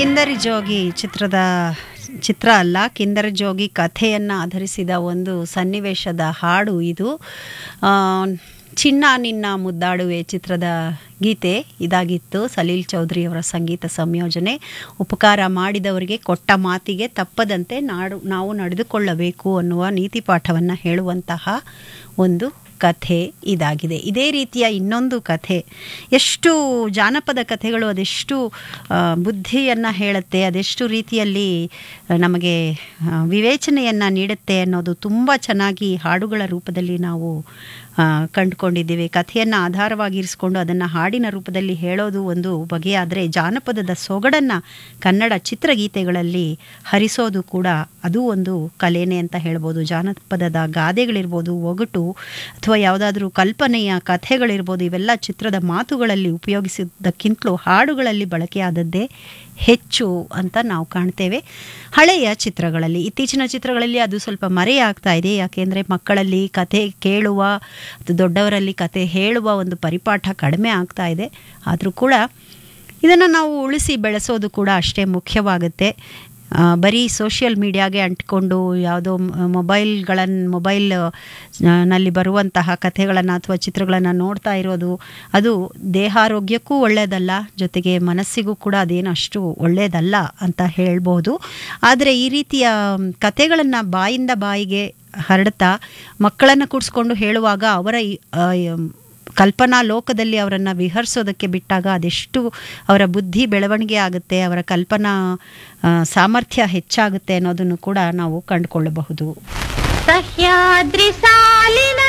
ಕಿಂದರಿ ಜೋಗಿ ಚಿತ್ರದ ಚಿತ್ರ ಅಲ್ಲ ಕಿಂದರಿ ಜೋಗಿ ಕಥೆಯನ್ನು ಆಧರಿಸಿದ ಒಂದು ಸನ್ನಿವೇಶದ ಹಾಡು ಇದು ಆ, ಚಿನ್ನ ನಿನ್ನ ಮುದ್ದಾಡುವೆ ಚಿತ್ರದ ಗೀತೆ ಇದಾಗಿತ್ತು ಸಲೀಲ್ ಚೌಧರಿ ಅವರ ಸಂಗೀತ ಸಂಯೋಜನೆ ಉಪಕಾರ ಮಾಡಿದವರಿಗೆ ಕೊಟ್ಟ ಮಾತಿಗೆ ತಪ್ಪದಂತೆ ನಾಡು ನಾವು ನಡೆದುಕೊಳ್ಳಬೇಕು ಅನ್ನುವ ನೀತಿ ಪಾಠವನ್ನು ಹೇಳುವಂತಹ ಒಂದು ಕಥೆ ಇದಾಗಿದೆ ಇದೇ ರೀತಿಯ ಇನ್ನೊಂದು ಕಥೆ ಎಷ್ಟು ಜಾನಪದ ಕಥೆಗಳು ಅದೆಷ್ಟು ಆ, ಬುದ್ಧಿಯನ್ನು ಹೇಳುತ್ತೆ ಅದೆಷ್ಟು ರೀತಿಯಲ್ಲಿ ಆ, ನಮಗೆ ಆ, ವಿವೇಚನೆಯನ್ನು ನೀಡುತ್ತೆ ಅನ್ನೋದು ತುಂಬ ಚೆನ್ನಾಗಿ ಹಾಡುಗಳ ರೂಪದಲ್ಲಿ ನಾವು ಆ, ಕಂಡುಕೊಂಡಿದ್ದೀವಿ ಕಥೆಯನ್ನು ಆಧಾರವಾಗಿರಿಸಿಕೊಂಡು ಅದನ್ನು ಹಾಡಿನ ರೂಪದಲ್ಲಿ ಹೇಳೋದು ಒಂದು ಬಗೆಯಾದರೆ ಜಾನಪದದ ಸೊಗಡನ್ನು ಕನ್ನಡ ಚಿತ್ರಗೀತೆಗಳಲ್ಲಿ ಹರಿಸೋದು ಕೂಡ ಅದು ಒಂದು ಕಲೆನೇ ಅಂತ ಹೇಳ್ಬೋದು ಜಾನಪದದ ಗಾದೆಗಳಿರ್ಬೋದು ಒಗಟು ಅಥವಾ ಯಾವುದಾದ್ರೂ ಕಲ್ಪನೆಯ ಕಥೆಗಳಿರ್ಬೋದು ಇವೆಲ್ಲ ಚಿತ್ರದ ಮಾತುಗಳಲ್ಲಿ ಉಪಯೋಗಿಸಿದ್ದಕ್ಕಿಂತಲೂ ಹಾಡುಗಳಲ್ಲಿ ಬಳಕೆಯಾದದ್ದೇ ಹೆಚ್ಚು ಅಂತ ನಾವು ಕಾಣ್ತೇವೆ ಹಳೆಯ ಚಿತ್ರಗಳಲ್ಲಿ ಇತ್ತೀಚಿನ ಚಿತ್ರಗಳಲ್ಲಿ ಅದು ಸ್ವಲ್ಪ ಮರೆಯಾಗ್ತಾ ಇದೆ ಯಾಕೆಂದರೆ ಮಕ್ಕಳಲ್ಲಿ ಕತೆ ಕೇಳುವ ಅದು ದೊಡ್ಡವರಲ್ಲಿ ಕತೆ ಹೇಳುವ ಒಂದು ಪರಿಪಾಠ ಕಡಿಮೆ ಆಗ್ತಾ ಇದೆ ಆದರೂ ಕೂಡ ಇದನ್ನು ನಾವು ಉಳಿಸಿ ಬೆಳೆಸೋದು ಕೂಡ ಅಷ್ಟೇ ಮುಖ್ಯವಾಗುತ್ತೆ ಆ, ಬರೀ ಸೋಷಿಯಲ್ ಮೀಡಿಯಾಗೆ ಅಂಟ್ಕೊಂಡು ಯಾವುದೋ ಮೊಬೈಲ್ಗಳನ್ನು ಮೊಬೈಲ್ ನಲ್ಲಿ ಬರುವಂತಹ ಕಥೆಗಳನ್ನು ಅಥವಾ ಚಿತ್ರಗಳನ್ನು ನೋಡ್ತಾ ಇರೋದು ಅದು ದೇಹಾರೋಗ್ಯಕ್ಕೂ ಒಳ್ಳೆಯದಲ್ಲ ಜೊತೆಗೆ ಮನಸ್ಸಿಗೂ ಕೂಡ ಅದೇನು ಅಷ್ಟು ಒಳ್ಳೆಯದಲ್ಲ ಅಂತ ಹೇಳ್ಬೋದು ಆದರೆ ಈ ರೀತಿಯ ಕಥೆಗಳನ್ನು ಬಾಯಿಂದ ಬಾಯಿಗೆ ಹರಡ್ತಾ ಮಕ್ಕಳನ್ನು ಕೂಡಿಸ್ಕೊಂಡು ಹೇಳುವಾಗ ಅವರ ಈ, ಆ, ಎಂ, ಕಲ್ಪನಾ ಲೋಕದಲ್ಲಿ ಅವರನ್ನು ವಿಹರಿಸೋದಕ್ಕೆ ಬಿಟ್ಟಾಗ ಅದೆಷ್ಟು ಅವರ ಬುದ್ಧಿ ಬೆಳವಣಿಗೆ ಆಗುತ್ತೆ ಅವರ ಕಲ್ಪನಾ ಆ, ಸಾಮರ್ಥ್ಯ ಹೆಚ್ಚಾಗುತ್ತೆ ಅನ್ನೋದನ್ನು ಕೂಡ ನಾವು ಕಂಡುಕೊಳ್ಳಬಹುದು ಸಹ್ಯಾದ್ರಿ ಸಾಲಿನ